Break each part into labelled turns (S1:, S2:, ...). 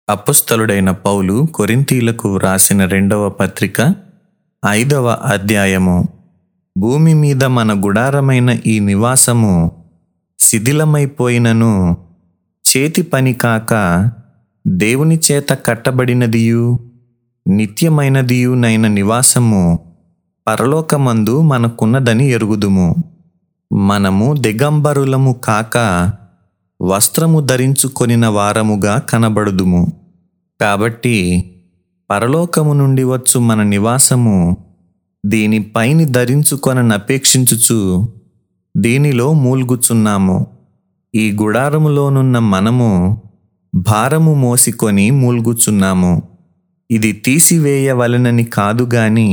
S1: అపుస్తలుడైన పౌలు కొరింథీలకు వ్రాసిన రెండవ పత్రిక ఐదవ అధ్యాయము భూమి మీద మన గుడారమైన ఈ నివాసము శిథిలమైపోయినను చేతి పని కాక దేవుని చేత కట్టబడినదియు నిత్యమైనదియునైన నివాసము పరలోకమందు మనకున్నదని ఎరుగుదుము మనము దిగంబరులము కాక వస్త్రము ధరించుకొనిన వారముగా కనబడుదుము కాబట్టి పరలోకము నుండి వచ్చు మన నివాసము దీనిపైని ధరించుకొననపేక్షించుచు దీనిలో మూల్గుచున్నాము ఈ గుడారములోనున్న మనము భారము మోసికొని మూల్గుచున్నాము ఇది తీసివేయవలెనని కాదు గాని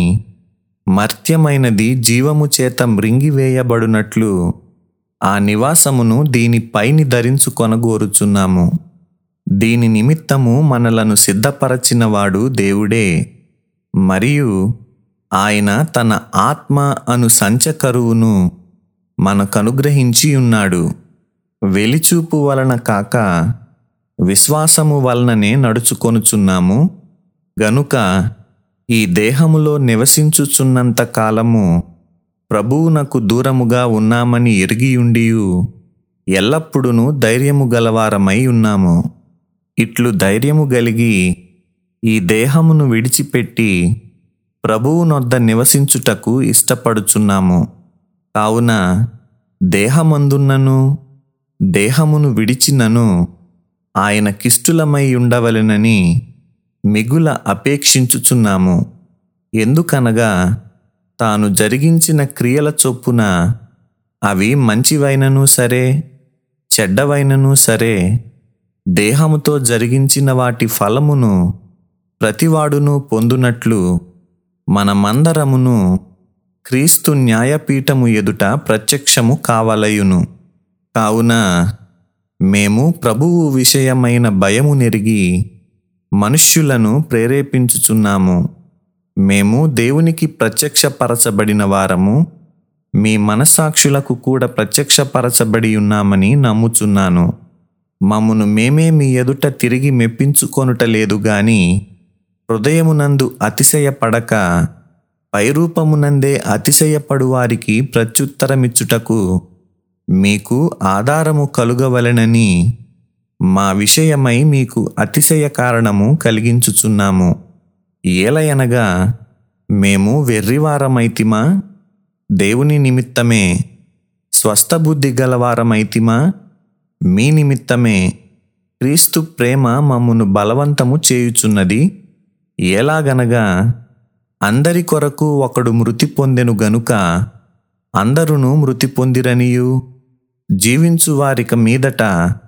S1: మర్త్యమైనది జీవము చేత మృంగివేయబడునట్లు ఆ నివాసమును దీనిపైని ధరించుకొనగోరుచున్నాము దీని నిమిత్తము మనలను సిద్ధపరచినవాడు దేవుడే మరియు ఆయన తన ఆత్మ అను సంచకరువును మనకనుగ్రహించి ఉన్నాడు వెలిచూపు వలన కాక విశ్వాసము వలననే నడుచుకొనుచున్నాము గనుక ఈ దేహములో నివసించుచున్నంత కాలము ప్రభువునకు దూరముగా ఉన్నామని ఎరిగియుండియు ఎల్లప్పుడూ ధైర్యము గలవారమై ఉన్నాము ఇట్లు ధైర్యము కలిగి ఈ దేహమును విడిచిపెట్టి ప్రభువునొద్ద నివసించుటకు ఇష్టపడుచున్నాము కావున దేహమందున్నను దేహమును విడిచినను ఆయన కిష్టులమై ఉండవలెనని మిగుల అపేక్షించుచున్నాము ఎందుకనగా తాను జరిగించిన క్రియల చొప్పున అవి మంచివైనను సరే చెడ్డవైనను సరే దేహముతో జరిగించిన వాటి ఫలమును ప్రతివాడును పొందునట్లు మనమందరమును క్రీస్తు న్యాయపీఠము ఎదుట ప్రత్యక్షము కావలయును కావున మేము ప్రభువు విషయమైన భయము నెరిగి మనుష్యులను ప్రేరేపించుచున్నాము మేము దేవునికి ప్రత్యక్షపరచబడిన వారము మీ మనస్సాక్షులకు కూడా ప్రత్యక్షపరచబడి ఉన్నామని నమ్ముచున్నాను మమ్మును మేమే మీ ఎదుట తిరిగి మెప్పించుకొనుట లేదు గాని హృదయమునందు అతిశయపడక పైరూపమునందే అతిశయపడు వారికి ప్రత్యుత్తరమిచ్చుటకు మీకు ఆధారము కలుగవలెనని మా విషయమై మీకు అతిశయ కారణము కలిగించుచున్నాము ఏలయనగా మేము వెర్రివారమైతిమా దేవుని నిమిత్తమే స్వస్థబుద్ధి గలవారమైతిమా మీ నిమిత్తమే క్రీస్తు ప్రేమ మమ్మును బలవంతము చేయుచున్నది ఎలాగనగా అందరి కొరకు ఒకడు మృతి పొందెను గనుక అందరును మృతి పొందిరనియు జీవించు వారిక మీదట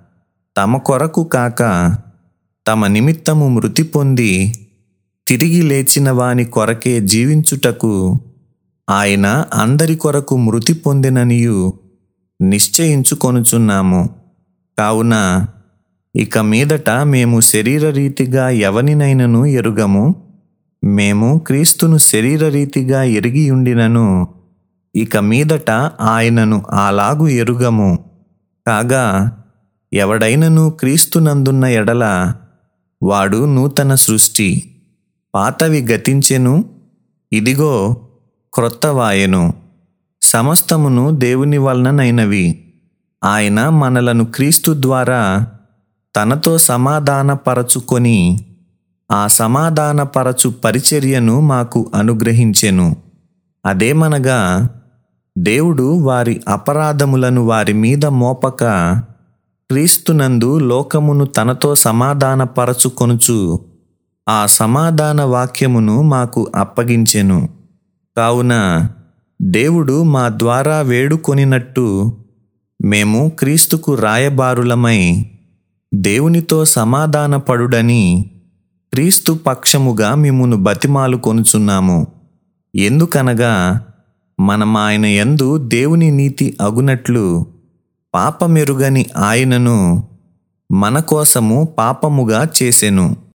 S1: తమ కొరకు కాక తమ నిమిత్తము మృతి పొంది తిరిగి లేచిన వాని కొరకే జీవించుటకు ఆయన అందరి కొరకు మృతి పొందిననియు నిశ్చయించుకొనుచున్నాము కావున ఇక మీదట మేము శరీరరీతిగా ఎవనినైనను ఎరుగము మేము క్రీస్తును శరీరరీతిగా ఎరిగియుండినను ఇక మీదట ఆయనను అలాగు ఎరుగము కాగా ఎవడైనను క్రీస్తునందున్న ఎడల వాడు నూతన సృష్టి పాతవి గతించెను ఇదిగో క్రొత్తవాయెను సమస్తమును దేవుని వలననైనవి ఆయన మనలను క్రీస్తు ద్వారా తనతో సమాధానపరచుకొని ఆ సమాధానపరచు పరిచర్యను మాకు అనుగ్రహించెను అదేమనగా దేవుడు వారి అపరాధములను వారి మీద మోపక క్రీస్తునందు లోకమును తనతో సమాధానపరచుకొనుచు ఆ సమాధాన వాక్యమును మాకు అప్పగించెను కావున దేవుడు మా ద్వారా వేడుకొనినట్టు మేము క్రీస్తుకు రాయబారులమై దేవునితో సమాధానపడుడని క్రీస్తు పక్షముగా మిమ్మును బతిమాలు కొనుచున్నాము ఎందుకనగా మనం ఆయన యందు దేవుని నీతి అగునట్లు పాపమెరుగని ఆయనను మన కోసము పాపముగా చేసెను